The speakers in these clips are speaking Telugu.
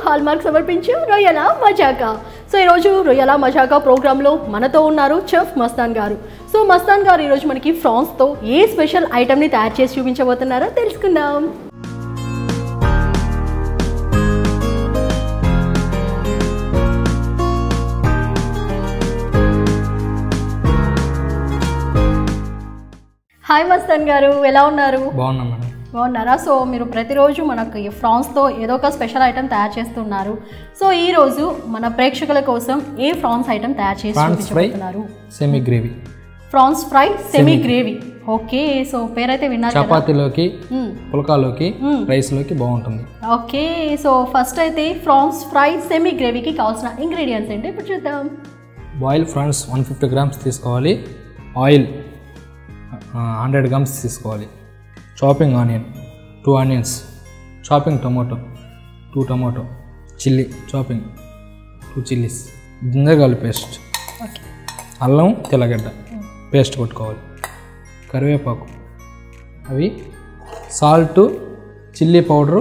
హాల్ మార్క్ సమర్పించే రొయ్యల మజాకా సో ఈరోజు రొయ్యల మజాకా ప్రోగ్రాంలో మనతో ఉన్నారు చెఫ్ మస్తాన్ గారు సో మస్తాన్ గారు ఈరోజు మనకి ఫ్రాన్స్తో ఏ స్పెషల్ ఐటమ్ని తయారు చేసి చూపించబోతున్నారో తెలుసుకుందాం హాయ్ మస్తాన్ గారు ఎలా ఉన్నారు బాగున్నాం మేడం బాగున్నారా సో మీరు ప్రతిరోజు మనకు ఈ ఫ్రాన్స్తో ఏదో ఒక స్పెషల్ ఐటమ్ తయారు చేస్తున్నారు సో ఈ రోజు మన ప్రేక్షకుల కోసం ఏ ఫ్రాన్స్ ఐటమ్ తయారు చేసి ప్రాన్స్ ఫ్రై చూపించబోతున్నారు semi gravy prawns fry semi gravy okay so పేరైతే విన్నారు కదా చపాతీలోకి మ్మ్. పుల్కాలోకి మ్మ్. రైస్లోకి బాగుంటుంది ఓకే సో ఫస్ట్ అయితే ఫ్రాన్స్ ఫ్రై సెమీ గ్రేవీకి కావాల్సిన ఇంగ్రీడియంట్స్ ఏంటి ఇప్పుడు చూద్దాం boil prawns one fifty grams తీసుకోవాలి ఆయిల్ హండ్రెడ్ గ్రామ్స్ తీసుకోవాలి chopping onion two onions chopping tomato two tomato chilli chopping two chillies ginger paste okay అల్లం తెల్లగడ్డ పేస్ట్ కొట్టుకోవాలి కరివేపాకు అవి salt chilli powder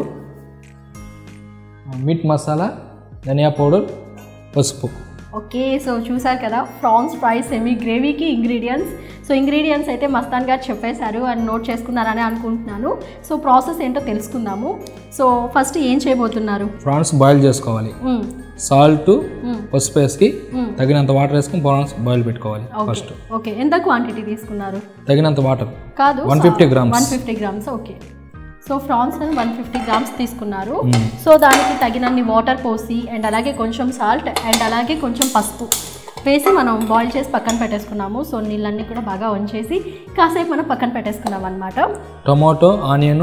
meat masala ధనియా పౌడర్ పసుపు ఓకే సో చూసారు కదా ఫ్రాన్స్ ఫ్రై సెమీ గ్రేవీకి ఇంగ్రీడియంట్స్ సో ఇంగ్రీడియంట్స్ అయితే మస్తాన్ గారు చెప్పేశారు అని నోట్ చేసుకున్నారని అనుకుంటున్నాను సో ప్రాసెస్ ఏంటో తెలుసుకుందాము సో ఫస్ట్ ఏం చేయబోతున్నారు ప్రాన్స్ బాయిల్ చేసుకోవాలి మ్మ్. సాల్ట్ మ్మ్. పసుపు వేసి మ్మ్. తగినంత వాటర్ వేసుకుని ప్రాన్స్ బాయిల్ పెట్టుకోవాలి ఓకే ఫస్ట్ ఓకే ఎంత క్వాంటిటీ తీసుకున్నారు తగినంత వాటర్ కాదు 150 grams. One fifty grams okay so prawns one fifty grams తీసుకున్నారు మ్మ్. సో దానికి తగినన్ని వాటర్ పోసి అండ్ అలాగే కొంచెం సాల్ట్ అండ్ అలాగే కొంచెం పసుపు వేసి మనం బాయిల్ చేసి పక్కన పెట్టేసుకున్నాము సో నీళ్ళన్నీ కూడా బాగా వంచేసి కాసేపు మనం పక్కన పెట్టేసుకున్నాం అనమాట tomato onion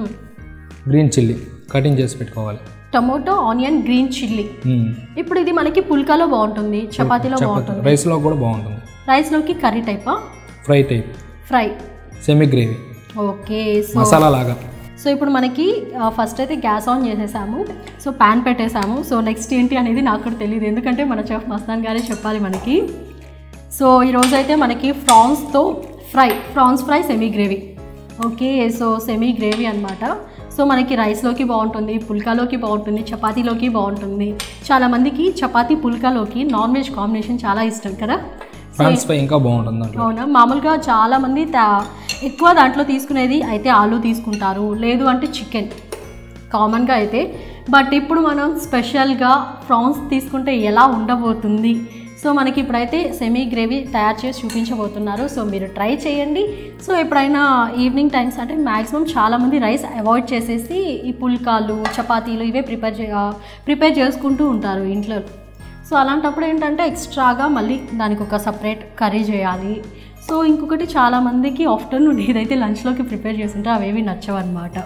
green chilli cutting చేసి పెట్టుకోవాలి టమోటో ఆనియన్ గ్రీన్ చిల్లీ మ్మ్. ఇప్పుడు ఇది మనకి పుల్కాలో బాగుంటుంది చపాతీలో చపాతీ బాగుంటుంది రైస్లో కూడా బాగుంటుంది రైస్లోకి కర్రీ టైపా fry type fry semi gravy okay so masala లాగా సో ఇప్పుడు మనకి ఫస్ట్ అయితే గ్యాస్ ఆన్ చేసేసాము సో ప్యాన్ పెట్టేసాము సో నెక్స్ట్ ఏంటి అనేది నాకు కూడా తెలియదు ఎందుకంటే మన చెఫ్ మస్తాన్ గారే చెప్పాలి మనకి సో ఈరోజు అయితే మనకి ఫ్రాన్స్తో fry prawns fry semi gravy okay so semi gravy అన్నమాట సో మనకి రైస్లోకి బాగుంటుంది పుల్కాలోకి బాగుంటుంది చపాతీలోకి బాగుంటుంది చాలామందికి చపాతీ పుల్కాలోకి నాన్ వెజ్ కాంబినేషన్ చాలా ఇష్టం కదా ఫ్రాన్స్ ఫ్రై ఇంకా బాగుంటుంది దాంట్లో అవునా మామూలుగా చాలామంది తా- ఎక్కువ దాంట్లో తీసుకునేది అయితే ఆలు తీసుకుంటారు లేదు అంటే చికెన్ కామన్గా అయితే బట్ ఇప్పుడు మనం స్పెషల్గా ప్రాన్స్ తీసుకుంటే ఎలా ఉండబోతుంది సో మనకి ఇప్పుడైతే సెమీ గ్రేవీ తయారు చేసి చూపించబోతున్నారు సో మీరు ట్రై చేయండి సో ఎప్పుడైనా ఈవినింగ్ టైమ్స్ అంటే మ్యాక్సిమం చాలామంది రైస్ అవాయిడ్ చేసేసి ఈ పుల్కాలు చపాతీలు ఇవే ప్రిపేర్ చే ప్రిపేర్ చేసుకుంటూ ఉంటారు ఇంట్లో సో అలాంటప్పుడు ఏంటంటే ఎక్స్ట్రాగా మళ్ళీ దానికి ఒక సపరేట్ కర్రీ చేయాలి సో ఇంకొకటి చాలామందికి ఆఫ్టర్నూన్ ఏదైతే లంచ్లోకి ప్రిపేర్ చేస్తుంటే అవేవి నచ్చవన్నమాట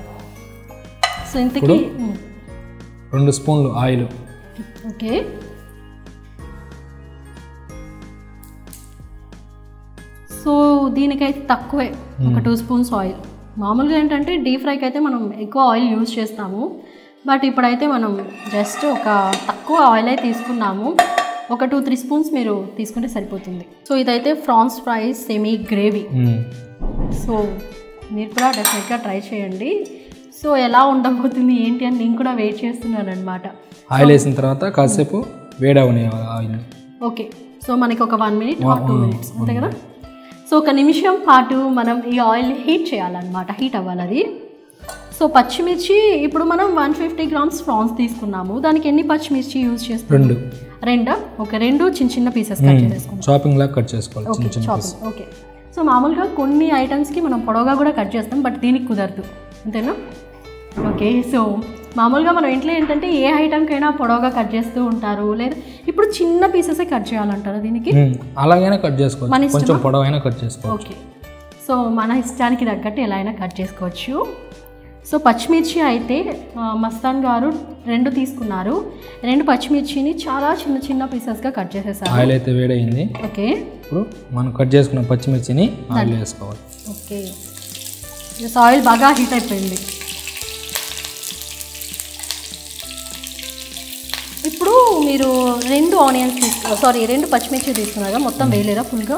సో ఇంతకీ ఉమ్, రెండు స్పూన్లు ఆయిల్ ఓకే సో దీనికైతే తక్కువే ఒక టూ స్పూన్స్ ఆయిల్ మామూలుగా ఏంటంటే డీప్ ఫ్రైకి అయితే మనం ఎక్కువ ఆయిల్ యూజ్ చేస్తాము బట్ ఇప్పుడైతే మనం జస్ట్ ఒక తక్కువ ఆయిల్ అయితే తీసుకున్నాము ఒక టూ త్రీ స్పూన్స్ మీరు తీసుకుంటే సరిపోతుంది సో ఇదైతే ఫ్రాన్స్ ఫ్రై సెమీ గ్రేవీ మ్మ్. సో మీరు కూడా డెఫినెట్గా ట్రై చేయండి సో ఎలా ఉండబోతుంది ఏంటి అని నేను కూడా వెయిట్ చేస్తున్నాను అనమాట ఆయిల్ వేసిన తర్వాత కాసేపు వేడవని ఆయిల్ ఓకే సో మనకి ఒక one minute or two minutes అంతే కదా సో ఒక నిమిషం పాటు మనం ఈ ఆయిల్ హీట్ చేయాలన్నమాట హీట్ అవ్వాలి అది సో పచ్చిమిర్చి ఇప్పుడు మనం వన్ ఫిఫ్టీ గ్రామ్స్ ఫ్రాన్స్ తీసుకున్నాము దానికి ఎన్ని పచ్చిమిర్చి యూజ్ చేస్తాం రెండు రెండా ఓకే రెండు చిన్న చిన్న పీసెస్ కట్ చేసేసుకుంటాం చాపింగ్ లాగా కట్ చేసుకోవాలి ఓకే చిన్న చిన్న చాపింగ్ ఓకే సో మామూలుగా కొన్ని ఐటమ్స్కి మనం పొడవుగా కూడా కట్ చేస్తాం బట్ దీనికి కుదరదు అంతేనా ఓకే సో మామూలుగా మనం ఇంట్లో ఏంటంటే ఏ ఐటమ్కైనా పొడవుగా కట్ చేస్తూ ఉంటారు లేదా ఇప్పుడు చిన్న పీసెసే కట్ చేయాలంటారా దీనికి మ్మ్. అలాగైనా కట్ మన చేసుకోవచ్చు ఇష్టమా? కొంచెం పొడవైనా కట్ చేసుకోవచ్చు ఓకే సో మన ఇష్టానికి తగ్గట్టు ఎలా అయినా కట్ చేసుకోవచ్చు సో పచ్చిమిర్చి అయితే ఆ, మస్తాన్ గారు రెండు తీసుకున్నారు రెండు పచ్చిమిర్చిని చాలా చిన్న చిన్న పీసెస్గా కట్ చేసేసారు ఆయిల్ అయితే వేడయింది ఓకే ఇప్పుడు మనం కట్ చేసుకున్న పచ్చిమిర్చిని ఆయిల్ వేసుకోవాలి ఓకే ఎస్ ఆయిల్ బాగా హీట్ అయిపోయింది ఇప్పుడు మీరు రెండు ఆనియన్స్ తీసుకు సారీ రెండు పచ్చిమిర్చి తీసుకున్నారా మొత్తం వేయలేదా ఫుల్గా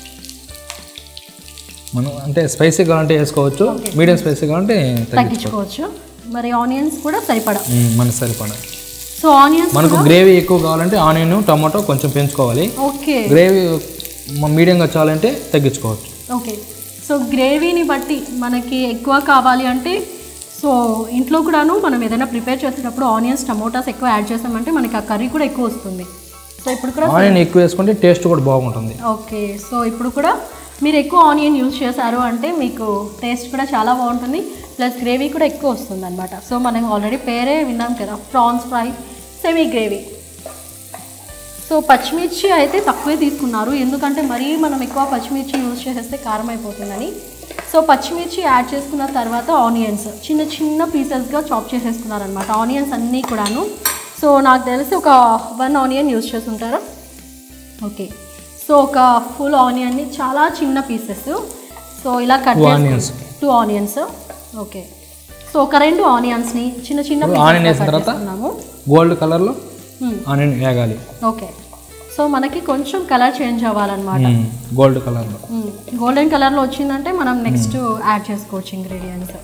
మనం అంటే స్పైసీ కావాలంటే వేసుకోవచ్చు మీడియం స్పైసీ కావాలంటే తగ్గించుకోవచ్చు తగ్గించుకోవచ్చు మరి ఆనియన్స్ కూడా సరిపడా మ్మ్. మనకి సరిపడా సో ఆనియన్స్ మనకు గ్రేవీ ఎక్కువ కావాలంటే ఆనియన్ టమాటో కొంచెం పెంచుకోవాలి ఓకే గ్రేవీ మీడియంగా చాలంటే తగ్గించుకోవచ్చు ఓకే సో గ్రేవీని బట్టి మనకి ఎక్కువ కావాలి అంటే సో ఇంట్లో కూడాను మనం ఏదైనా ప్రిపేర్ చేసేటప్పుడు ఆనియన్స్ టమోటాస్ ఎక్కువ యాడ్ చేసామంటే మనకి ఆ కర్రీ కూడా ఎక్కువ వస్తుంది సో ఇప్పుడు కూడా ఆనియన్ ఎక్కువ వేసుకుంటే టేస్ట్ కూడా బాగుంటుంది ఓకే సో ఇప్పుడు కూడా మీరు ఎక్కువ ఆనియన్ యూజ్ చేశారు అంటే మీకు టేస్ట్ కూడా చాలా బాగుంటుంది ప్లస్ గ్రేవీ కూడా ఎక్కువ వస్తుంది అనమాట సో మనం ఆల్రెడీ పేరే విన్నాం కదా prawns fry semi gravy so పచ్చిమిర్చి అయితే తక్కువే తీసుకున్నారు ఎందుకంటే మరీ మనం ఎక్కువ పచ్చిమిర్చి యూజ్ చేసేస్తే కారం అయిపోతుందని సో పచ్చిమిర్చి యాడ్ చేసుకున్న తర్వాత ఆనియన్స్ చిన్న చిన్న పీసెస్గా చాప్ చేసేసుకున్నారనమాట ఆనియన్స్ అన్నీ కూడాను సో నాకు తెలిసి ఒక వన్ ఆనియన్ యూజ్ చేసుంటారా ఓకే సో ఒక ఫుల్ ఆనియన్ని చాలా చిన్న పీసెస్ సో ఇలా cut Two onions. Two onions okay so ఒక రెండు ఆనియన్స్ని చిన్న చిన్న ఇప్పుడు pieces onion గా వేసిన cut తర్వాత? చేసుకున్నాము గోల్డ్ కలర్లో Hmm. ఆనియన్ వేగాలి ఓకే సో మనకి కొంచెం కలర్ చేంజ్ అవ్వాలన్నమాట గోల్డ్ కలర్లో గోల్డెన్ కలర్లో వచ్చిందంటే మనం నెక్స్ట్ యాడ్ చేసుకోవచ్చు ఇంగ్రీడియంట్స్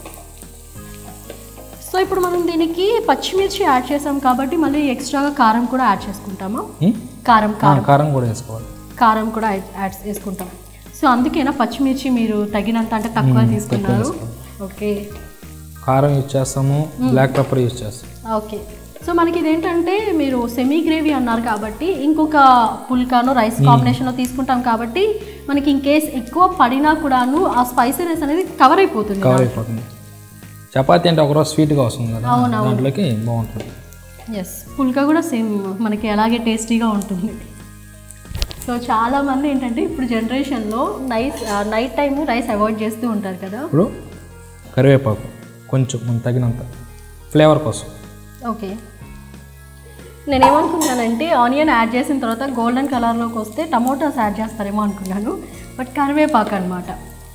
సో ఇప్పుడు మనం దీనికి పచ్చిమిర్చి యాడ్ చేసాం కాబట్టి మళ్ళీ ఎక్స్ట్రాగా కారం కూడా యాడ్ చేసుకుంటామా కారం కారం కారం కూడా వేసుకోవాలి కారం కూడా యాడ్ యాడ్ చేసుకుంటాం సో అందుకేనా పచ్చిమిర్చి మీరు తగినంత అంటే తక్కువ తీసుకున్నారు ఓకే కారం యూజ్ చేస్తాము బ్లాక్ పెప్పర్ యూజ్ చేస్తాం ఓకే సో మనకి ఇదేంటంటే మీరు సెమీ గ్రేవీ అన్నారు కాబట్టి ఇంకొక పుల్కాను రైస్ కాంబినేషన్లో తీసుకుంటాం కాబట్టి మనకి ఇన్ కేస్ ఎక్కువ పడినా కూడాను ఆ స్పైసీనెస్ అనేది కవర్ అయిపోతుంది కవర్ అయిపోతుంది చపాతీ అంటే ఒకరోజు స్వీట్గా వస్తుంది కదా అవునవును. దాంట్లోకి బాగుంటుంది ఎస్ పుల్కా కూడా సేమ్ మనకి అలాగే టేస్టీగా ఉంటుంది సో చాలామంది ఏంటంటే ఇప్పుడు జనరేషన్లో night night time rice avoid చేస్తూ ఉంటారు కదా ఇప్పుడు కరివేపాకు కొంచెం మనకు తగినంత ఫ్లేవర్ కోసం ఓకే నేనేమనుకున్నానంటే ఆనియన్ యాడ్ చేసిన తర్వాత గోల్డెన్ కలర్లోకి వస్తే టమోటాస్ యాడ్ చేస్తారేమో అనుకున్నాను బట్ కరివేపాకు అనమాట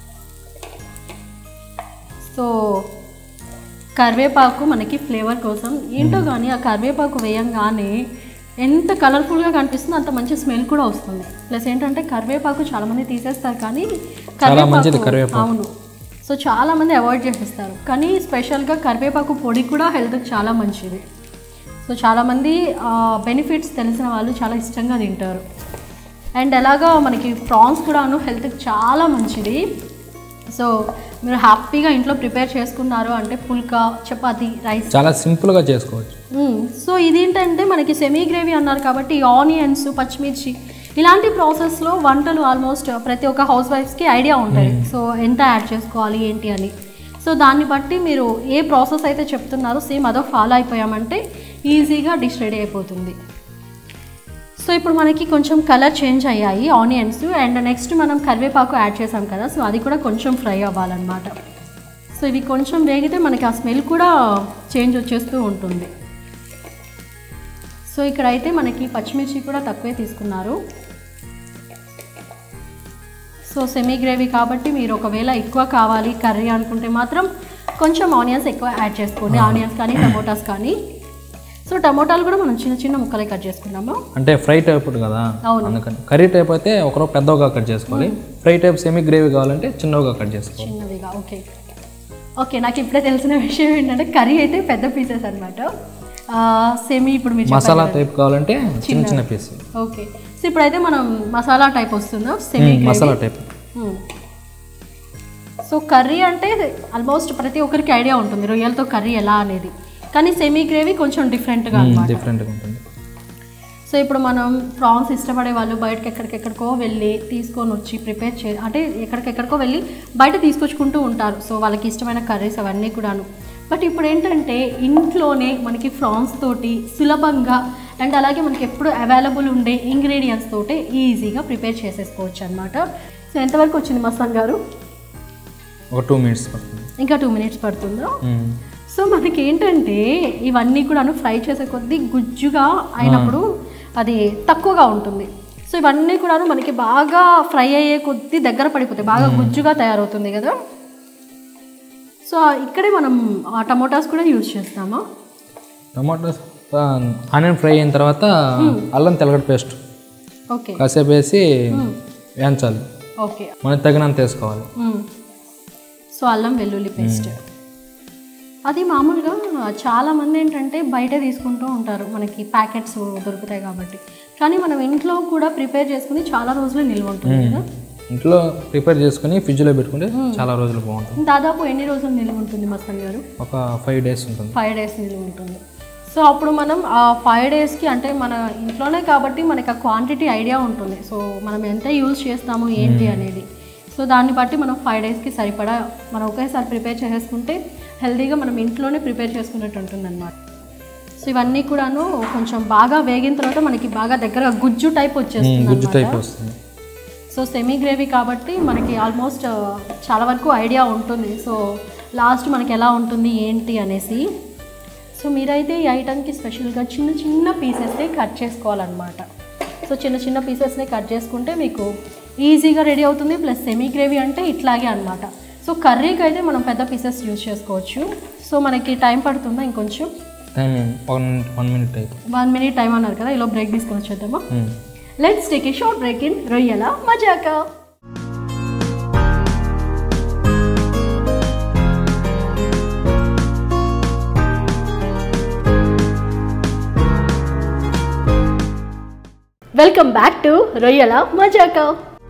సో కరివేపాకు మనకి ఫ్లేవర్ కోసం ఏంటో కానీ ఆ కరివేపాకు వేయంగానే ఎంత కలర్ఫుల్గా కనిపిస్తుందో అంత మంచి స్మెల్ కూడా వస్తుంది ప్లస్ ఏంటంటే కరివేపాకు చాలామంది తీసేస్తారు కానీ మంచిది కరివేపాకు. అవును సో చాలామంది అవాయిడ్ చేసేస్తారు కానీ స్పెషల్గా కరివేపాకు పొడి కూడా హెల్త్కి చాలా మంచిది సో చాలామంది బెనిఫిట్స్ తెలిసిన వాళ్ళు చాలా ఇష్టంగా తింటారు అండ్ ఎలాగా మనకి ప్రాన్స్ కూడాను హెల్త్కి చాలా మంచిది సో మీరు హ్యాపీగా ఇంట్లో ప్రిపేర్ చేసుకున్నారు అంటే పుల్కా చపాతీ రైస్ చాలా సింపుల్గా చేసుకోవచ్చు మ్మ్. సో ఇదేంటంటే మనకి సెమీ గ్రేవీ అన్నారు కాబట్టి ఆనియన్స్ పచ్చిమిర్చి ఇలాంటి ప్రాసెస్లో వంటలు ఆల్మోస్ట్ ప్రతి ఒక్క హౌస్ వైఫ్స్కి ఐడియా ఉంటుంది సో ఎంత యాడ్ చేసుకోవాలి ఏంటి అని సో దాన్ని బట్టి మీరు ఏ ప్రాసెస్ అయితే చెప్తున్నారో సేమ్ అదో ఫాలో అయిపోయామంటే ఈజీగా డిష్ రెడీ అయిపోతుంది సో ఇప్పుడు మనకి కొంచెం కలర్ చేంజ్ అయ్యాయి ఆనియన్స్ అండ్ నెక్స్ట్ మనం కరివేపాకు యాడ్ చేసాం కదా సో అది కూడా కొంచెం ఫ్రై అవ్వాలన్నమాట సో ఇవి కొంచెం వేగితే మనకి ఆ స్మెల్ కూడా చేంజ్ వచ్చేస్తూ ఉంటుంది సో ఇక్కడైతే మనకి పచ్చిమిర్చి కూడా తక్కువే తీసుకున్నారు సో సెమీ గ్రేవీ కాబట్టి మీరు ఒకవేళ ఎక్కువ కావాలి కర్రీ అనుకుంటే మాత్రం కొంచెం ఆనియన్స్ ఎక్కువ యాడ్ చేసుకోండి ఆనియన్స్ కానీ టమోటాస్ కానీ సో టమోటాలు కూడా మనం చిన్న చిన్న ముక్కలే కట్ చేసుకున్నాము అంటే ఫ్రై టైప్ కదా అవును. అందుకని కర్రీ టైప్ అయితే ఒకరో పెద్దగా కట్ చేసుకోవాలి ఫ్రై టైప్ సెమీ గ్రేవీ కావాలంటే చిన్నగా కట్ చేసుకోవాలి చిన్నవిగా ఓకే ఓకే నాకు ఇప్పుడే తెలిసిన విషయం ఏంటంటే కర్రీ అయితే పెద్ద పీసెస్ అనమాట సెమీ ఇప్పుడు మీరు చెప్పారు మసాలా కదా. టైప్ కావాలంటే చిన్న చిన్న పీస్ ఓకే సో ఇప్పుడైతే మనం మసాలా టైప్ వస్తుందా semi masala type so curry అంటే ఆల్మోస్ట్ ప్రతి ఒక్కరికి ఐడియా ఉంటుంది రొయ్యలతో కర్రీ ఎలా అనేది కానీ సెమీ గ్రేవీ కొంచెం డిఫరెంట్గా అనమాట డిఫరెంట్గా ఉంటుంది సో ఇప్పుడు మనం ప్రాన్స్ ఇష్టపడే వాళ్ళు బయటకి ఎక్కడికెక్కడికో వెళ్ళి తీసుకొని వచ్చి ప్రిపేర్ చే అంటే ఎక్కడికెక్కడికో వెళ్ళి బయట తీసుకొచ్చుకుంటూ ఉంటారు సో వాళ్ళకి ఇష్టమైన కర్రీస్ అవన్నీ కూడాను బట్ ఇప్పుడు ఏంటంటే ఇంట్లోనే మనకి ఫ్రాన్స్ తోటి సులభంగా అండ్ అలాగే మనకి ఎప్పుడు అవైలబుల్ ఉండే ఇంగ్రీడియంట్స్ తోటి ఈజీగా ప్రిపేర్ చేసేసుకోవచ్చు అనమాట సో ఎంతవరకు వచ్చింది మస్తాన్ గారు ఒక టూ మినిట్స్ పడుతుంది ఇంకా టూ మినిట్స్ పడుతుందా మ్మ్. సో మనకి ఏంటంటే ఇవన్నీ కూడాను ఫ్రై చేసే కొద్దీ గుజ్జుగా అయినప్పుడు అది తక్కువగా ఉంటుంది సో ఇవన్నీ కూడాను మనకి బాగా ఫ్రై అయ్యే కొద్దీ దగ్గర పడిపోతాయి బాగా గుజ్జుగా తయారవుతుంది కదా సో ఇక్కడే మనం ఆ టమోటాస్ కూడా యూజ్ చేస్తామా టమాటోస్ ఆనియన్ ఫ్రై అయిన తర్వాత అల్లం తెల్లగడ్డ పేస్ట్ ఓకే కాసేపు వేసి వేయించాలి ఓకే మనకి తగినంత వేసుకోవాలి మ్మ్. సో అల్లం వెల్లుల్లి పేస్ట్ అది మామూలుగా చాలా మంది ఏంటంటే బయటే తీసుకుంటూ ఉంటారు మనకి ప్యాకెట్స్ దొరుకుతాయి కాబట్టి కానీ మనం ఇంట్లో కూడా ప్రిపేర్ చేసుకుని చాలా రోజులు నిల్వ ఉంటుంది కదా ఇంట్లో ప్రిపేర్ చేసుకుని ఫ్రిడ్జ్లో పెట్టుకుంటే చాలా రోజులు బాగుంటుంది దాదాపు ఎన్ని రోజులు నిల్వ ఉంటుంది మస్తన్ గారు ఒక ఫైవ్ డేస్ ఉంటుంది ఫైవ్ డేస్ నిల్వ ఉంటుంది సో అప్పుడు మనం ఆ ఫైవ్ డేస్కి అంటే మన ఇంట్లోనే కాబట్టి మనకి ఆ క్వాంటిటీ ఐడియా ఉంటుంది సో మనం ఎంత యూజ్ చేస్తాము ఏంటి అనేది సో దాన్ని బట్టి మనం ఫైవ్ డేస్కి సరిపడా మనం ఒకేసారి ప్రిపేర్ చేసేసుకుంటే హెల్తీగా మనం ఇంట్లోనే ప్రిపేర్ చేసుకున్నట్టు ఉంటుంది అనమాట సో ఇవన్నీ కూడాను కొంచెం బాగా వేగిన తర్వాత మనకి బాగా దగ్గర గుజ్జు టైప్ వచ్చేస్తుంది గుజ్జు అన్నమాట. టైప్ వస్తుంది సో సెమీ గ్రేవీ కాబట్టి మనకి ఆల్మోస్ట్ చాలా వరకు ఐడియా ఉంటుంది సో లాస్ట్ మనకి ఎలా ఉంటుంది ఏంటి అనేసి సో మీరైతే ఈ ఐటమ్కి స్పెషల్గా చిన్న చిన్న పీసెస్నే కట్ చేసుకోవాలన్నమాట సో చిన్న చిన్న పీసెస్నే కట్ చేసుకుంటే మీకు ఈజీగా రెడీ అవుతుంది ప్లస్ సెమీ గ్రేవీ అంటే ఇట్లాగే అనమాట సో కర్రీకి అయితే మనం పెద్ద పీసెస్ యూజ్ చేసుకోవచ్చు సో మనకి టైం పడుతుందా ఇంకొంచెం time one one minute type one minute time అన్నారు కదా ఇలా బ్రేక్ తీసుకొని వచ్చేద్దామా let's take a short break in రొయ్యల మజాకా వెల్కమ్ బ్యాక్ టు రొయ్యల మజాకా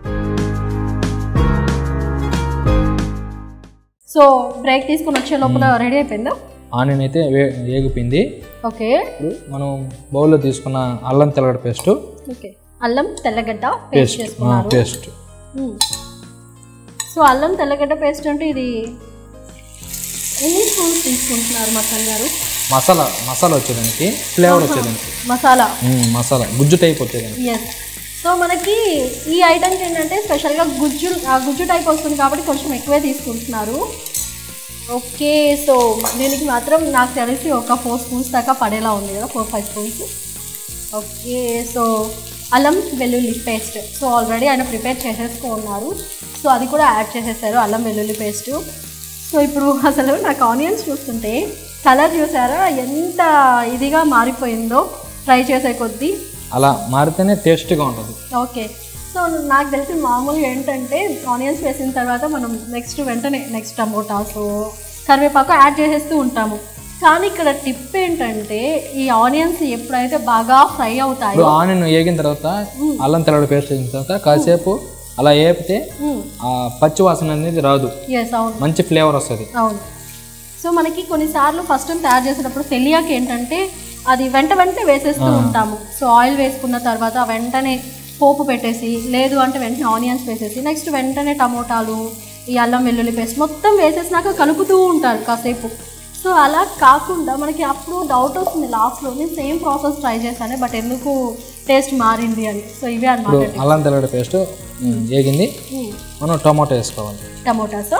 సో బ్రేక్ తీసుకొని వచ్చే లోపల రెడీ అయిపోయిందా ఆనియన్ అయితే వే వేగిపోయింది ఓకే ఇప్పుడు మనం బౌల్లో తీసుకున్న అల్లం తెల్లగడ్డ పేస్ట్ ఓకే అల్లం తెల్లగడ్డ పేస్ట్ పేస్ట్ చేసుకున్నారు పేస్ట్ మ్మ్. సో అల్లం తెల్లగడ్డ పేస్ట్ అంటే ఇది ఎన్ని స్పూన్స్ తీసుకుంటున్నారు మసాలా గారు మసాలా మసాలా వచ్చేదానికి ఫ్లేవర్ వచ్చేదానికి మసాలా మ్మ్, మసాలా గుజ్జు టైప్ వచ్చేదానికి ఎస్ సో మనకి ఈ ఐటమ్స్ ఏంటంటే స్పెషల్గా గుజ్జు ఆ గుజ్జు టైప్ వస్తుంది కాబట్టి కొంచెం ఎక్కువే తీసుకుంటున్నారు ఓకే సో దీనికి మాత్రం నాకు తెలిసి ఒక ఫోర్ స్పూన్స్ దాకా పడేలా ఉంది కదా four five spoons okay so అల్లం వెల్లుల్లి పేస్ట్ సో ఆల్రెడీ ఆయన ప్రిపేర్ చేసేసుకో ఉన్నారు సో అది కూడా యాడ్ చేసేసారు అల్లం వెల్లుల్లి పేస్ట్ సో ఇప్పుడు అసలు నాకు ఆనియన్స్ చూస్తుంటే కలర్ చూసారా ఎంత ఇదిగా మారిపోయిందో ఫ్రై చేసే కొద్దీ అలా మారితేనే టేస్ట్గా ఉంటుంది ఓకే సో నాకు తెలిసి మామూలుగా ఏంటంటే ఆనియన్స్ వేసిన తర్వాత మనం నెక్స్ట్ వెంటనే నెక్స్ట్ టమోటాస్ కరివేపాకు యాడ్ చేసేస్తూ ఉంటాము కానీ ఇక్కడ టిప్ ఏంటంటే ఈ ఆనియన్స్ ఎప్పుడైతే బాగా ఫ్రై అవుతాయో ఇప్పుడు ఆనియన్ వేగిన తర్వాత అల్లం తెల్లగడ్డ పేస్ట్ వేసిన తర్వాత కాసేపు అలా వేపితే ఆ పచ్చి వాసన అనేది రాదు ఎస్ అవును మంచి ఫ్లేవర్ వస్తుంది అవును సో మనకి కొన్నిసార్లు ఫస్ట్ టైం తయారు చేసేటప్పుడు తెలియక ఏంటంటే అది వెంట వెంటనే వేసేస్తూ ఉంటాము సో ఆయిల్ వేసుకున్న తర్వాత వెంటనే పోపు పెట్టేసి లేదు అంటే వెంటనే ఆనియన్స్ వేసేసి నెక్స్ట్ వెంటనే టమోటాలు ఈ అల్లం వెల్లుల్లి పేస్ట్ మొత్తం వేసేసినాక కలుపుతూ ఉంటారు కాసేపు సో అలా కాకుండా మనకి అప్పుడు డౌట్ వస్తుంది లాస్ట్లో నేను సేమ్ ప్రాసెస్ ట్రై చేశాను బట్ ఎందుకు టేస్ట్ మారింది అని సో ఇవే ఇప్పుడు అనమాట అల్లం తెల్లగడ్డ పేస్ట్ వేగింది మనం టమాటో వేసుకోవాలి టమోటాస్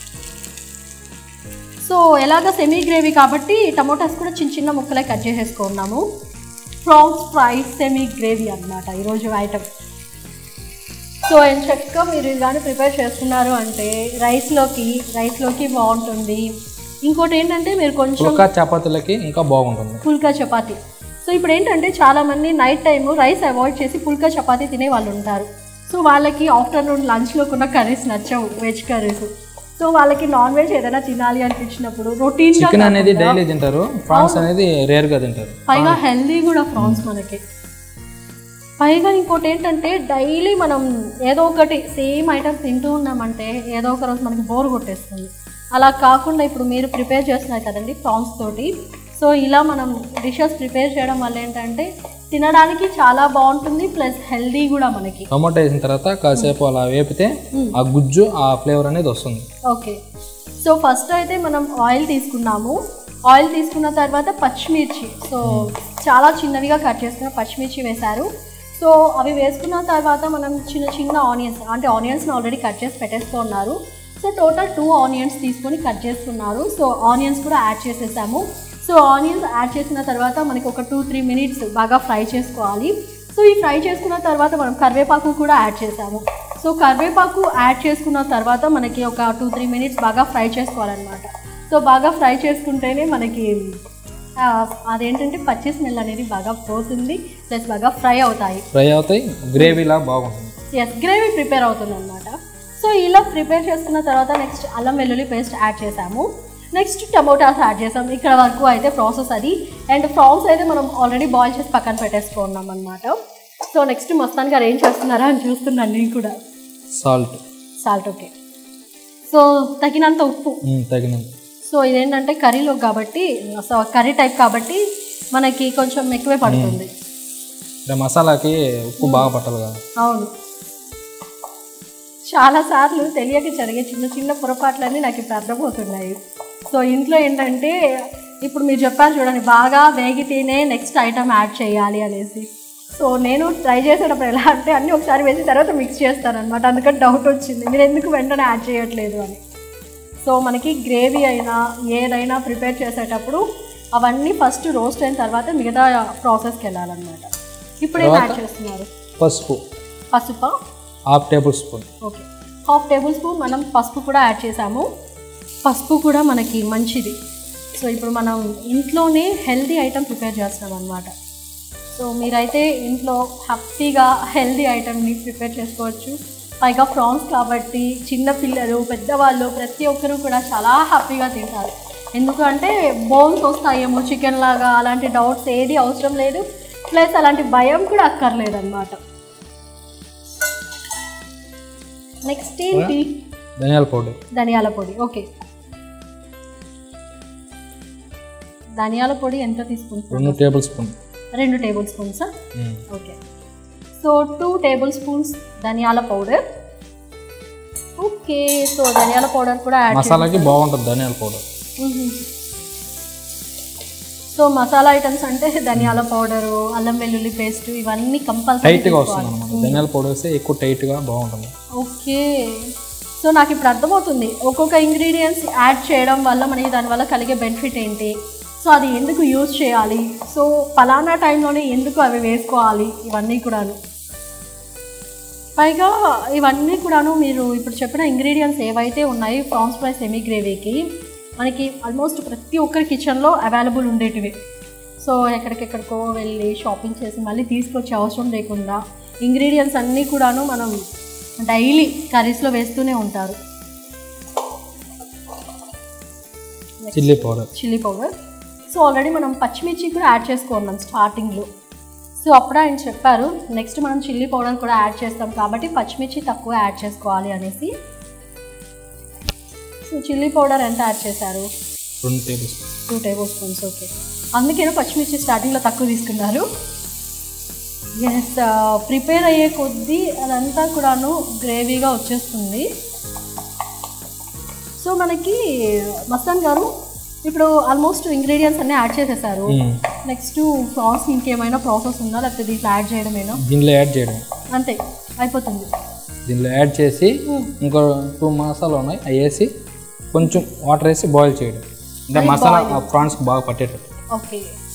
సో ఎలాగ సెమీ గ్రేవీ కాబట్టి టమోటాస్ కూడా చిన్న చిన్న ముక్కలే కట్ చేసేసుకున్నాము ప్రాన్స్ ఫ్రై సెమీ గ్రేవీ అనమాట ఈరోజు ఐటమ్ సో చక్కగా మీరు ఇది కానీ ప్రిపేర్ చేస్తున్నారు అంటే రైస్లోకి రైస్లోకి బాగుంటుంది ఇంకోటి ఏంటంటే మీరు కొంచెం పుల్కా చపాతీలకి ఇంకా బాగుంటుంది పుల్కా చపాతీ సో ఇప్పుడు ఏంటంటే చాలామంది నైట్ టైం రైస్ అవాయిడ్ చేసి పుల్కా చపాతీ తినే వాళ్ళు ఉంటారు సో వాళ్ళకి ఆఫ్టర్నూన్ లంచ్లో కూడా కర్రీస్ నచ్చవు వెజ్ కర్రీస్ సో వాళ్ళకి నాన్ వెజ్ ఏదైనా తినాలి అనిపించినప్పుడు రొటీన్ చికెన్ అనేది డైలీ తింటారు ప్రాన్స్ అనేది రేర్గా తింటారు పైగా హెల్దీ కూడా ప్రాన్స్ మనకి పైగా ఇంకోటి ఏంటంటే డైలీ మనం ఏదో ఒకటి సేమ్ ఐటమ్ తింటూ ఉన్నామంటే ఏదో ఒక రోజు మనకి బోర్ కొట్టేస్తుంది అలా కాకుండా ఇప్పుడు మీరు ప్రిపేర్ చేస్తున్నారు కదండి ప్రాన్స్ తోటి సో ఇలా మనం డిషెస్ ప్రిపేర్ చేయడం వల్ల ఏంటంటే తినడానికి చాలా బాగుంటుంది ప్లస్ హెల్దీ కూడా మనకి టమాటో వేసిన తర్వాత కాసేపు అలా వేపితే ఆ గుజ్జు ఆ ఫ్లేవర్ అనేది వస్తుంది ఓకే సో ఫస్ట్ అయితే మనం ఆయిల్ తీసుకున్నాము ఆయిల్ తీసుకున్న తర్వాత పచ్చిమిర్చి సో చాలా చిన్నవిగా కట్ చేసుకున్న పచ్చిమిర్చి వేశారు సో అవి వేసుకున్న తర్వాత మనం చిన్న చిన్న ఆనియన్స్ అంటే ఆనియన్స్ని ఆల్రెడీ కట్ చేసి పెట్టేసుకున్నారు సో టోటల్ టూ ఆనియన్స్ తీసుకొని కట్ చేసుకున్నారు సో ఆనియన్స్ కూడా యాడ్ చేసేసాము సో ఆనియన్స్ యాడ్ చేసిన తర్వాత మనకి ఒక టూ త్రీ మినిట్స్ బాగా ఫ్రై చేసుకోవాలి సో ఈ ఫ్రై చేసుకున్న తర్వాత మనం కరివేపాకు కూడా యాడ్ చేసాము సో కరివేపాకు యాడ్ చేసుకున్న తర్వాత మనకి ఒక టూ త్రీ మినిట్స్ బాగా ఫ్రై చేసుకోవాలన్నమాట సో బాగా ఫ్రై చేసుకుంటేనే మనకి ఆ, అదేంటంటే పచ్చి స్మెల్ అనేది బాగా పోతుంది ప్లస్ బాగా ఫ్రై అవుతాయి ఫ్రై అవుతాయి గ్రేవీలా బాగుంటుంది ఎస్ గ్రేవీ ప్రిపేర్ అవుతుంది అనమాట సో ఇలా ప్రిపేర్ చేసుకున్న తర్వాత నెక్స్ట్ అల్లం వెల్లుల్లి పేస్ట్ యాడ్ చేసాము నెక్స్ట్ టమోటాస్ యాడ్ చేసాం ఇక్కడ వరకు అయితే ప్రాసెస్ అది అండ్ ప్రాన్స్ అయితే మనం ఆల్రెడీ బాయిల్ చేసి పక్కన పెట్టేసుకున్నాం అనమాట సో నెక్స్ట్ మొత్తానికి గారు ఏం చేస్తున్నారా అని చూస్తున్నాను నేను కూడా సాల్ట్ సాల్ట్ ఓకే సో తగినంత ఉప్పు తగినంత సో ఇదేంటంటే కర్రీలో కాబట్టి సో కర్రీ టైప్ కాబట్టి మనకి కొంచెం ఎక్కువే పడుతుంది అంటే మసాలాకి ఉప్పు బాగా పట్టాలి కదా అవును చాలాసార్లు తెలియక జరిగే చిన్న చిన్న పొరపాట్లన్నీ నాకు ఇప్పుడు అర్థమవుతున్నాయి సో ఇంట్లో ఏంటంటే ఇప్పుడు మీరు చెప్పారు చూడండి బాగా వేగితేనే నెక్స్ట్ ఐటమ్ యాడ్ చేయాలి అనేసి సో నేను ట్రై చేసేటప్పుడు ఎలా అంటే అన్నీ ఒకసారి వేసిన తర్వాత మిక్స్ చేస్తాను అనమాట అందుకని డౌట్ వచ్చింది మీరు ఎందుకు వెంటనే యాడ్ చేయట్లేదు అని సో మనకి గ్రేవీ అయినా ఏదైనా ప్రిపేర్ చేసేటప్పుడు అవన్నీ ఫస్ట్ రోస్ట్ అయిన తర్వాత మిగతా ప్రాసెస్కి వెళ్ళాలన్నమాట ఇప్పుడు ఏం యాడ్ చేస్తున్నారు పసుపు పసుపు half tablespoon okay half tablespoon మనం పసుపు కూడా యాడ్ చేసాము పసుపు కూడా మనకి మంచిది సో ఇప్పుడు మనం ఇంట్లోనే హెల్దీ ఐటమ్ ప్రిపేర్ చేస్తున్నాం అనమాట సో మీరైతే ఇంట్లో హ్యాపీగా హెల్దీ ఐటమ్ని ప్రిపేర్ చేసుకోవచ్చు పైగా ప్రాన్స్ కాబట్టి చిన్న పిల్లలు పెద్దవాళ్ళు ప్రతి ఒక్కరూ కూడా చాలా హ్యాపీగా తింటారు ఎందుకంటే బోన్స్ వస్తాయేమో చికెన్ లాగా అలాంటి డౌట్స్ ఏది అవసరం లేదు ప్లస్ అలాంటి భయం కూడా అక్కర్లేదు అనమాట నెక్స్ట్ ఏంటి ధనియాల పౌడర్ ధనియాల పొడి ఓకే ధనియాల పొడి ఎంత తీసుకుంటారు రెండు టేబుల్ స్పూన్ రెండు టేబుల్ స్పూన్సా okay so two tablespoons ధనియాల పౌడర్ ఓకే సో ధనియాల పౌడర్ కూడా యాడ్ మసాలాకి బాగుంటుంది ధనియాల పౌడర్ సో మసాలా ఐటమ్స్ అంటే ధనియాల పౌడరు అల్లం వెల్లుల్లి పేస్ట్ ఇవన్నీ కంపల్సరీ టైట్గా వస్తుంది అనమాట ధనియాల పౌడర్ వేస్తే ఎక్కువ టైట్గా బాగుంటుంది ఓకే సో నాకు ఇప్పుడు అర్థమవుతుంది ఒక్కొక్క ఇంగ్రీడియంట్స్ యాడ్ చేయడం వల్ల మనకి దానివల్ల కలిగే బెనిఫిట్ ఏంటి సో అది ఎందుకు యూజ్ చేయాలి సో ఫలానా టైంలోనే ఎందుకు అవి వేసుకోవాలి ఇవన్నీ కూడాను పైగా ఇవన్నీ కూడాను మీరు ఇప్పుడు చెప్పిన ఇంగ్రీడియంట్స్ ఏవైతే ఉన్నాయి ప్రాన్స్ ఫ్రై సెమీ గ్రేవీకి మనకి ఆల్మోస్ట్ ప్రతి ఒక్కరి కిచెన్లో అవైలబుల్ ఉండేటివి సో ఎక్కడికెక్కడికో వెళ్ళి షాపింగ్ చేసి మళ్ళీ తీసుకొచ్చే అవసరం లేకుండా ఇంగ్రీడియంట్స్ అన్నీ కూడాను మనం డైలీ కర్రీస్లో వేస్తూనే ఉంటారు chilli powder chilli powder so already మనం పచ్చిమిర్చి కూడా యాడ్ చేసుకున్నాం స్టార్టింగ్లో సో అప్పుడు ఆయన చెప్పారు నెక్స్ట్ మనం చిల్లీ పౌడర్ కూడా యాడ్ చేస్తాం కాబట్టి పచ్చిమిర్చి తక్కువ యాడ్ చేసుకోవాలి అనేసి సో చిల్లీ పౌడర్ ఎంత యాడ్ చేశారు రెండు tablespoon two tablespoons okay అందుకేనా పచ్చిమిర్చి స్టార్టింగ్లో తక్కువ తీసుకున్నారు ఎస్ ప్రిపేర్ అయ్యే కొద్దీ అదంతా కూడాను గ్రేవీగా వచ్చేస్తుంది సో మనకి మస్తాన్ గారు ఇప్పుడు ఆల్మోస్ట్ ఇంగ్రీడియంట్స్ అన్నీ యాడ్ చేసేసారు నెక్స్ట్ ప్రాన్స్ ఇంకేమైనా ప్రాసెస్ ఉందా లేకపోతే దీంట్లో యాడ్ చేయడమేనా దీనిలో యాడ్ చేయడం అంతే అయిపోతుంది దీనిలో యాడ్ చేసి మ్మ్. ఇంకో టూ మసాలా ఉన్నాయి అవి వేసి కొంచెం వాటర్ వేసి బాయిల్ చేయడం అంటే మసాలా ప్రాన్స్కి బాగా పట్టేటట్టు ఓకే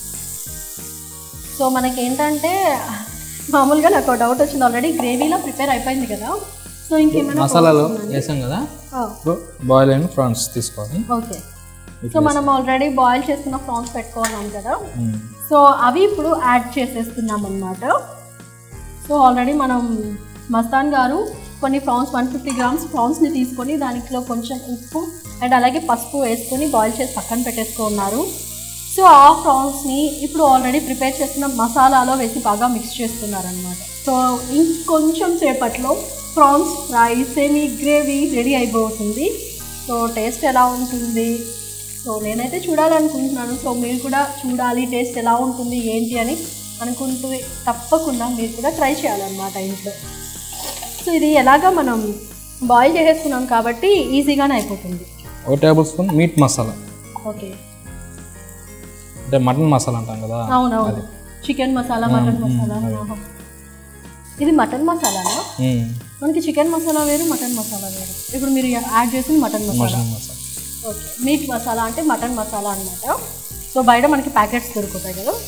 సో మనకి ఏంటంటే మామూలుగా నాకు డౌట్ వచ్చింది ఆల్రెడీ గ్రేవీలో ప్రిపేర్ అయిపోయింది కదా సో ఇంకేమైనా మసాలాలో వేసాం కదా ఇప్పుడు బాయిల్ అయిన ప్రాన్స్ తీసుకోవాలి ఓకే సో మనం ఆల్రెడీ బాయిల్ చేసుకున్న ప్రాన్స్ పెట్టుకున్నాం కదా మ్మ్. సో అవి ఇప్పుడు యాడ్ చేసేస్తున్నాం అనమాట సో ఆల్రెడీ మనం మస్తాన్ గారు కొన్ని ప్రాన్స్ వన్ ఫిఫ్టీ గ్రామ్స్ ప్రాన్స్ని తీసుకొని దానిలో కొంచెం ఉప్పు అండ్ అలాగే పసుపు వేసుకొని బాయిల్ చేసి పక్కన పెట్టేసుకున్నారు సో ఆ ప్రాన్స్ని ఇప్పుడు ఆల్రెడీ ప్రిపేర్ చేస్తున్న మసాలాలో వేసి బాగా మిక్స్ చేస్తున్నారనమాట సో ఇంకొంచెం సేపట్లో prawns fry semi gravy ready అయిపోతుంది సో టేస్ట్ ఎలా ఉంటుంది సో నేనైతే చూడాలనుకుంటున్నాను సో మీరు కూడా చూడాలి టేస్ట్ ఎలా ఉంటుంది ఏంటి అని అనుకుంటూ తప్పకుండా మీరు కూడా ట్రై చేయాలన్నమాట ఇంట్లో సో ఇది ఎలాగా మనం బాయిల్ చేసేసుకున్నాం కాబట్టి ఈజీగానే అయిపోతుంది ఒక tablespoon meat masala okay అంటే మటన్ మసాలా అంటాం కదా అవునవును చికెన్ మసాలా మటన్ మసాలా ఆహా. ఇది మటన్ మసాలానా మ్మ్. మనకి చికెన్ మసాలా వేరు మటన్ మసాలా వేరు ఇప్పుడు మీరు యాడ్ చేసిన mutton masala mutton masala okay meat masala అంటే మటన్ మసాలా అన్నమాట సో బయట మనకి ప్యాకెట్స్ దొరుకుతాయి కదా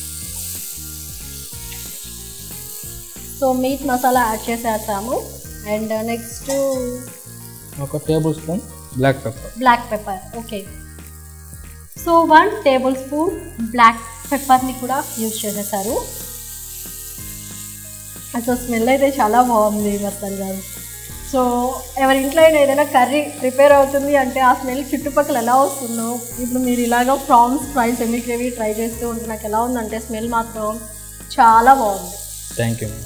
సో మీట్ మసాలా యాడ్ చేసేసాము అండ్ నెక్స్ట్ ఒక tablespoon black pepper black pepper okay so one tablespoon black పెప్పర్ని కూడా యూజ్ చేసేసారు అసలు స్మెల్ అయితే చాలా బాగుంది మస్తాన్ గారు సో ఎవరి ఇంట్లో అయినా ఏదైనా కర్రీ ప్రిపేర్ అవుతుంది అంటే ఆ స్మెల్ చుట్టుపక్కల ఎలా వస్తుందో ఇప్పుడు మీరు ఇలాగ prawns fry semi gravy try చేస్తూ ఉంటే నాకు ఎలా ఉందంటే స్మెల్ మాత్రం చాలా బాగుంది thank you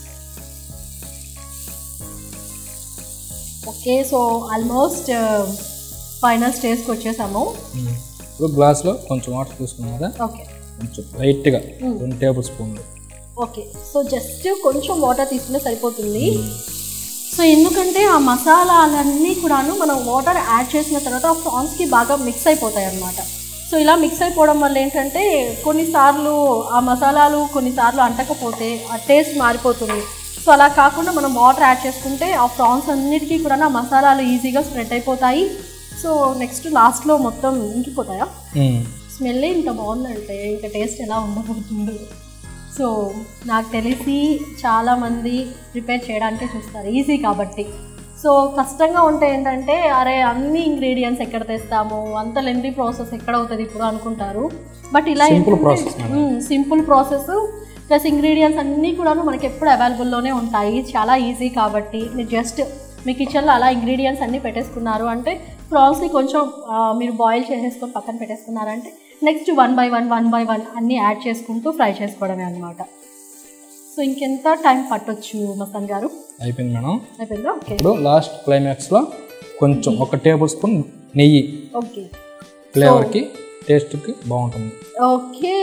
okay so almost final స్టేజ్కి వచ్చేసాము ఇప్పుడు గ్లాస్లో కొంచెం వాటర్ తీసుకున్నాం కదా ఓకే కొంచెం లైట్గా రెండు టేబుల్ స్పూన్లు ఓకే సో జస్ట్ కొంచెం వాటర్ తీసుకుంటే సరిపోతుంది సో ఎందుకంటే ఆ మసాలాలన్నీ కూడాను మనం వాటర్ యాడ్ చేసిన తర్వాత ఆ ప్రాన్స్కి బాగా మిక్స్ అయిపోతాయి అన్నమాట సో ఇలా మిక్స్ అయిపోవడం వల్ల ఏంటంటే కొన్నిసార్లు ఆ మసాలాలు కొన్నిసార్లు అంటకపోతే ఆ టేస్ట్ మారిపోతుంది సో అలా కాకుండా మనం వాటర్ యాడ్ చేసుకుంటే ఆ ప్రాన్స్ అన్నిటికీ కూడా ఆ మసాలాలు ఈజీగా స్ప్రెడ్ అయిపోతాయి సో నెక్స్ట్ లాస్ట్లో మొత్తం ఇంకిపోతాయా మ్మ్. స్మెల్ ఇంత బాగుందంటే ఇంకా టేస్ట్ ఎలా ఉండబోతుందో సో నాకు తెలిసి చాలామంది ప్రిపేర్ చేయడానికే చూస్తారు ఈజీ కాబట్టి సో కష్టంగా ఉంటే ఏంటంటే అరే అన్ని ఇంగ్రీడియంట్స్ ఎక్కడ తెస్తాము అంత లెంది ప్రాసెస్ ఎక్కడ అవుతుంది ఇప్పుడు అనుకుంటారు బట్ ఇలా Simple process madam. Simple process plus ingredients అన్నీ కూడాను మనకి ఎప్పుడు అవైలబుల్లోనే ఉంటాయి చాలా ఈజీ కాబట్టి మీరు జస్ట్ మీ కిచెన్లో అలా ఇంగ్రీడియంట్స్ అన్నీ పెట్టేసుకున్నారు అంటే ప్రాన్స్ని కొంచెం ఆ, మీరు బాయిల్ చేసేసుకొని పక్కన పెట్టేసుకున్నారంటే next one by one one by one అన్నీ యాడ్ చేసుకుంటూ ఫ్రై చేసుకోవడమే అనమాట సో ఇంకెంత టైం పట్టొచ్చు మసన్ గారు అయిపోయింది మేడం అయిపోయిందా ఓకే ఇప్పుడు లాస్ట్ క్లైమాక్స్లో కొంచెం ఒక టేబుల్ స్పూన్ నెయ్యి ఓకే ఫ్లేవర్కి టేస్ట్కి బాగుంటుంది ఓకే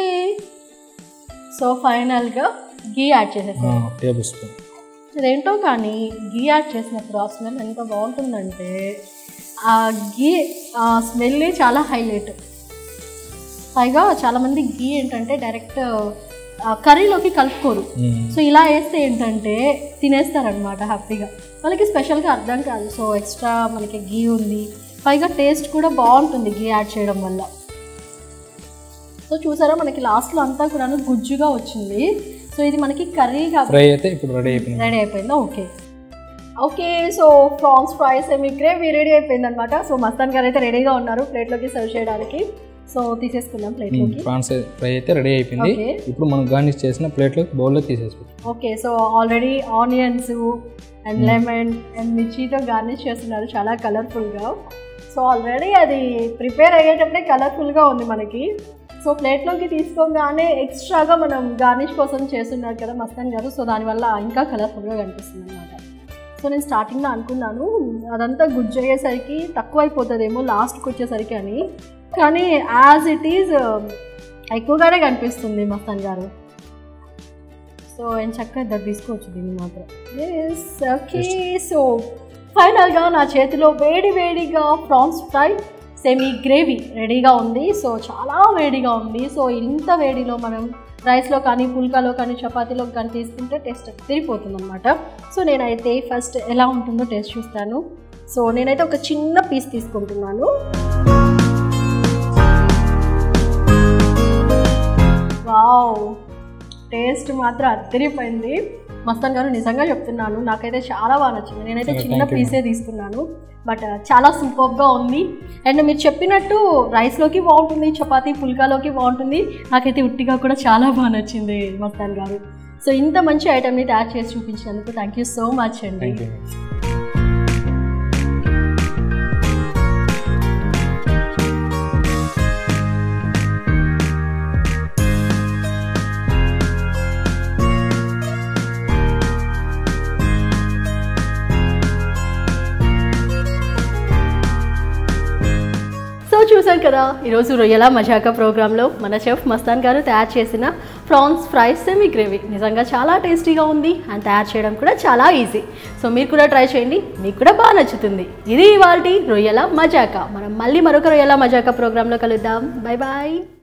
సో ఫైనల్గా గీ యాడ్ చేసేసాను టేబుల్ స్పూన్ ఇదేంటో కానీ గీ యాడ్ చేసినప్పుడు ఆ స్మెల్ ఎంత బాగుంటుందంటే ఆ గీ ఆ స్మెల్ చాలా హైలైట్ పైగా చాలామంది గీ ఏంటంటే డైరెక్ట్ కర్రీలోకి కలుపుకోరు సో ఇలా వేస్తే ఏంటంటే తినేస్తారనమాట హ్యాపీగా వాళ్ళకి స్పెషల్గా అర్థం కాదు సో ఎక్స్ట్రా మనకి గీ ఉంది పైగా టేస్ట్ కూడా బాగుంటుంది గీ యాడ్ చేయడం వల్ల సో చూసారా మనకి లాస్ట్లో అంతా కూడా గుజ్జుగా వచ్చింది సో ఇది మనకి కర్రీ కాబట్టి ఫ్రై అయితే ఇప్పుడు రెడీ అయిపోయింది రెడీ అయిపోయిందా okay okay so prawns fries మీ గ్రేవీ రెడీ అయిపోయింది అనమాట సో మస్తాన్ గారు అయితే రెడీగా ఉన్నారు ప్లేట్లోకి సర్వ్ చేయడానికి సో తీసేసుకుందాం ప్లేట్లోకి ప్రాన్స్ ఫ్రై అయితే రెడీ అయిపోయింది ఓకే ఇప్పుడు మనం గార్నిష్ చేసిన ప్లేట్లో బౌల్లో తీసేసుకోవచ్చు okay so already onions and lemon and మిర్చితో గార్నిష్ చేస్తున్నారు చాలా కలర్ఫుల్గా సో ఆల్రెడీ అది ప్రిపేర్ అయ్యేటప్పుడే కలర్ఫుల్గా ఉంది మనకి సో ప్లేట్లోకి తీసుకోగానే ఎక్స్ట్రాగా మనం గార్నిష్ కోసం చేస్తున్నారు కదా మస్తాన్ గారు సో దానివల్ల ఇంకా కలర్ఫుల్గా కనిపిస్తుంది అనమాట సో నేను స్టార్టింగ్లో అనుకున్నాను అదంతా గుజ్జు అయ్యేసరికి తక్కువ అయిపోతుందేమో లాస్ట్కి వచ్చేసరికి అని కానీ యాజ్ ఇట్ ఈజ్ ఎక్కువగానే కనిపిస్తుంది మస్తాన్ గారు సో నేను చక్కగా ఇద్దరు తీసుకోవచ్చు దీన్ని మాత్రం ఎస్ ఓకే సో ఫైనల్గా నా చేతిలో వేడి వేడిగా ప్రాన్స్ ఫ్రై సెమీ గ్రేవీ రెడీగా ఉంది సో చాలా వేడిగా ఉంది సో ఇంత వేడిలో మనం రైస్లో కానీ పుల్కాలో కానీ చపాతీలో కానీ తీసుకుంటే టేస్ట్ తిరిగిపోతుంది అనమాట సో నేనైతే ఫస్ట్ ఎలా ఉంటుందో టేస్ట్ చూస్తాను సో నేనైతే ఒక చిన్న పీస్ తీసుకుంటున్నాను వావ్ టేస్ట్ మాత్రం అద్దరిపోయింది మస్తాన్ గారు నిజంగా చెప్తున్నాను నాకైతే చాలా బాగా నచ్చింది నేనైతే Okay, చిన్న thank you, పీసే తీసుకున్నాను బట్ చాలా సూపర్గా ఉంది అండ్ మీరు చెప్పినట్టు రైస్లోకి బాగుంటుంది చపాతీ పుల్కాలోకి బాగుంటుంది నాకైతే ఉట్టిగా కూడా చాలా బాగా నచ్చింది మస్తాన్ గారు సో ఇంత మంచి ఐటమ్ని తయారు చేసి చూపించినందుకు థ్యాంక్ యూ సో మచ్ అండి థ్యాంక్ యూ సో చూసారు కదా ఈరోజు రొయ్యల మజాకా ప్రోగ్రాంలో మన చెఫ్ మస్తాన్ గారు తయారు చేసిన ప్రాన్స్ ఫ్రైస్ సెమీ గ్రేవీ నిజంగా చాలా టేస్టీగా ఉంది అండ్ తయారు చేయడం కూడా చాలా ఈజీ సో మీరు కూడా ట్రై చేయండి మీకు కూడా బాగా నచ్చుతుంది ఇది ఇవాళ రొయ్యల మజాకా మనం మళ్ళీ మరొక రొయ్యల మజాకా ప్రోగ్రాంలో కలుద్దాం బాయ్ బాయ్